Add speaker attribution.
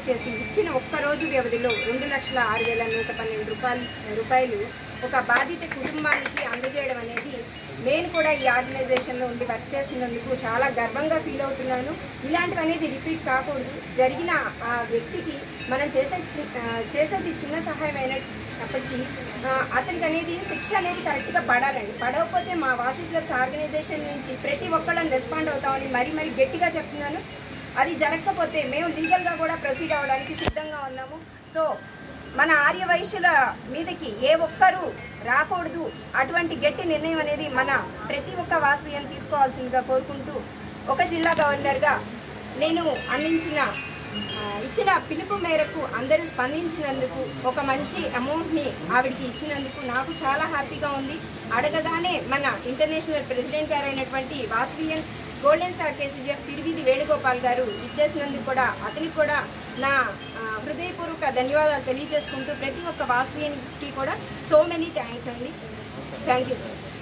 Speaker 1: చేసి ఇచ్చిన ఒక్క రోజు వ్యవధిలో రెండు లక్షల ఆరు వేల నూట పన్నెండు రూపాయలు రూపాయలు ఒక బాధిత కుటుంబానికి అందజేయడం అనేది నేను కూడా ఈ ఆర్గనైజేషన్లో ఉండి వర్క్ చేసినందుకు చాలా గర్వంగా ఫీల్ అవుతున్నాను ఇలాంటివి అనేది రిపీట్ కాకూడదు జరిగిన ఆ వ్యక్తికి మనం చేసే చి- ఆ, చేసేది చిన్న సహాయం అయినప్పటికీ ఆ, అతనికి అనేది శిక్ష అనేది కరెక్ట్గా పడాలండి పడకపోతే మా వాసి క్లబ్స్ ఆర్గనైజేషన్ నుంచి ప్రతి ఒక్కళ్ళని రెస్పాండ్ అవుతామని మరీ మరీ గట్టిగా చెప్తున్నాను అది జరగకపోతే మేము లీగల్గా కూడా ప్రొసీడ్ అవ్వడానికి సిద్ధంగా ఉన్నాము సో మన ఆర్య వైశ్యుల మీదకి ఏ ఒక్కరూ రాకూడదు అటువంటి గట్టి నిర్ణయం అనేది మన ప్రతి ఒక్క వాసవ్యం తీసుకోవాల్సిందిగా కోరుకుంటూ ఒక జిల్లా గవర్నర్గా నేను అందించిన ఆ, ఇచ్చిన పిలుపు మేరకు అందరూ స్పందించినందుకు ఒక మంచి అమౌంట్ని ఆవిడకి ఇచ్చినందుకు నాకు చాలా హ్యాపీగా ఉంది అడగగానే మన ఇంటర్నేషనల్ ప్రెసిడెంట్ గారు అయినటువంటి Vasavian golden star KCGF Tiruvidhi Venugopal గారు ఇచ్చేసినందుకు కూడా అతనికి కూడా నా ఆ, హృదయపూర్వక ధన్యవాదాలు తెలియజేసుకుంటూ ప్రతి ఒక్క వాసవియన్కి కూడా సో మెనీ థ్యాంక్స్ అండి థ్యాంక్ యూ సార్